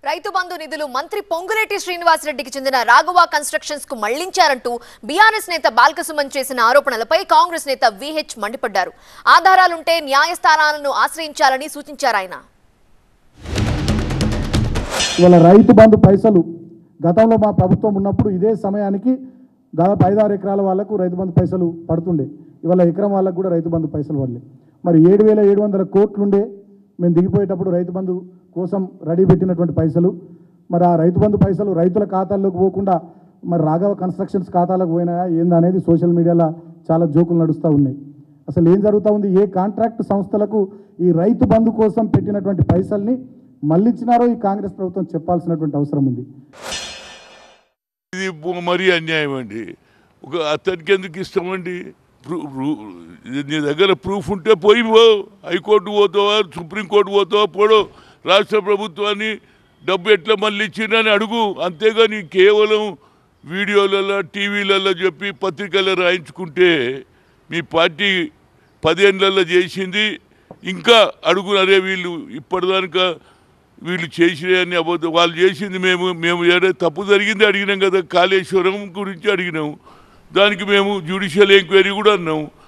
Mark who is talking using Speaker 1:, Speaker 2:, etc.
Speaker 1: రైతు బంధు నిధులు మంత్రి పొంగులేటి శ్రీనివాసరెడ్డికి చెందిన రాఘవ కన్స్ట్రక్షన్స్ కు మళ్లించారంటూ బీఆర్ఎస్ నేత బాల్కసుమన్ చేసిన ఆరోపణలపై కాంగ్రెస్ నేత విహెచ్ మండిపడ్డారు ఆధారాలుంటే న్యాయస్థానాలను ఆశ్రయించాలని సూచించారు ఆయన
Speaker 2: ఇవాళ రైతు బంధు పైసలు గతంలో మా ప్రభుత్వం ఉన్నప్పుడు ఇదే సమయానికి దాదాపు ఐదారు ఎకరాల వాళ్ళకు రైతు బంధు పైసలు పడుతుండే ఇవాళ ఎకరం వాళ్ళకు కూడా రైతు బంధు పైసలు పడలే మరి ఏడు వేల ఏడు వందల కోట్లుండే మేము దిగిపోయేటప్పుడు రైతు బంధు కోసం రెడీ పెట్టినటువంటి పైసలు మరి ఆ రైతు బంధు పైసలు రైతుల ఖాతాల్లోకి పోకుండా మరి రాఘవ కన్స్ట్రక్షన్స్ ఖాతాలకు పోయినాయా ఏందా అనేది సోషల్ మీడియాలో చాలా జోకులు నడుస్తూ ఉన్నాయి అసలు ఏం జరుగుతూ ఉంది ఏ కాంట్రాక్ట్ సంస్థలకు ఈ రైతు బంధు కోసం పెట్టినటువంటి పైసల్ని మళ్ళించినారో ఈ కాంగ్రెస్ ప్రభుత్వం చెప్పాల్సినటువంటి అవసరం ఉంది
Speaker 3: ఇది బు- మరీ అన్యాయం అండి ఒక అతనికి ఎందుకు ఇష్టం అండి ప్రూ- రూ- ఇది నీ దగ్గర ప్రూఫ్ ఉంటే పోయి పో హైకోర్టు పోతావా సుప్రీంకోర్టు పోతావా పోడు రాష్ట్ర ప్రభుత్వాన్ని డబ్బు ఎట్లా మళ్ళీ ఇచ్చిందని అడుగు అంతేగాని కేవలం వీడియోలలో టీవీలలో చెప్పి పత్రికల్లో రాయించుకుంటే మీ పార్టీ పదేళ్ళల్లో చేసింది ఇంకా అడుగునరే వీళ్ళు ఇప్పటిదానిక వీళ్ళు చేసినవన్నీ అబద్ధం వాళ్ళు చేసింది మేము మేము ఏదో తప్పు జరిగింది అడిగినాం కదా కాళేశ్వరం గురించి అడిగినాం దానికి మేము జ్యుడిషియల్ ఎంక్వైరీ కూడా అన్నాం